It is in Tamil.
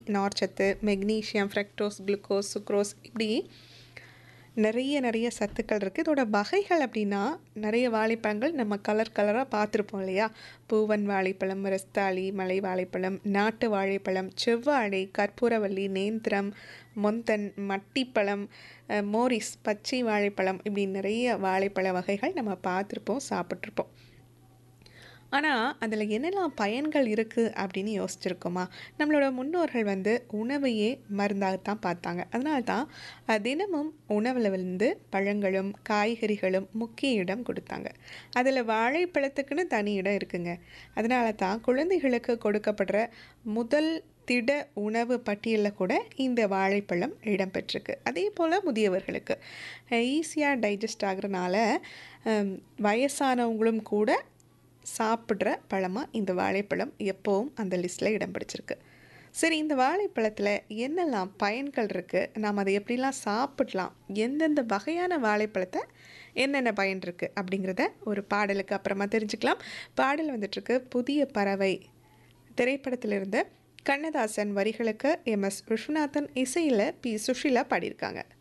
நார்ச்சத்து மெக்னீஷியம் ஃப்ரக்டோஸ் குளுக்கோஸ் சுக்ரோஸ் இப்படி நிறைய நிறைய சத்துக்கள் இருக்குது இதோட வகைகள் அப்படின்னா நிறைய வாழைப்பழங்கள் நம்ம கலர் கலராக பார்த்துருப்போம் இல்லையா பூவன் வாழைப்பழம் ரஸ்தாளி மலை வாழைப்பழம் நாட்டு வாழைப்பழம் செவ்வாழை கற்பூரவள்ளி நேந்திரம் மொந்தன் மட்டிப்பழம் அஹ், மோரிஸ் பச்சை வாழைப்பழம் இப்படி நிறைய வாழைப்பழ வகைகள் நம்ம பார்த்துருப்போம் சாப்பிட்ருப்போம் ஆனால் அதில் என்னெல்லாம் பயன்கள் இருக்குது அப்படின்னு யோசிச்சிருக்கோமா நம்மளோட முன்னோர்கள் வந்து உணவையே மருந்தாகத்தான் பார்த்தாங்க அதனால தான் அஹ், தினமும் உணவில் வந்து பழங்களும் காய்கறிகளும் முக்கிய இடம் கொடுத்தாங்க அதில் வாழைப்பழத்துக்குன்னு தனி இடம் இருக்குங்க அதனால தான் குழந்தைகளுக்கு கொடுக்கப்படுற முதல் திட உணவு பட்டியலில் கூட இந்த வாழைப்பழம் இடம்பெற்றிருக்கு அதே போல் முதியவர்களுக்கு ஈஸியாக டைஜஸ்ட் ஆகுறனால ஹம், வயசானவங்களும் கூட சாப்பிட்ற பழமாக இந்த வாழைப்பழம் எப்போவும் அந்த லிஸ்ட்டில் இடம் பிடிச்சிருக்கு சரி இந்த வாழைப்பழத்தில் என்னெல்லாம் பயன்கள் இருக்குது நாம் அதை எப்படிலாம் சாப்பிடலாம் எந்தெந்த வகையான வாழைப்பழத்தை என்னென்ன பயன் இருக்குது அப்படிங்கிறத ஒரு பாடலுக்கு அப்புறமா தெரிஞ்சுக்கலாம் பாடல் வந்துட்டுருக்கு புதிய பறவை திரைப்படத்திலிருந்து கண்ணதாசன் வரிகளுக்கு எம் எஸ் விஸ்வநாதன் இசையில் பி சுஷீலா பாடியிருக்காங்க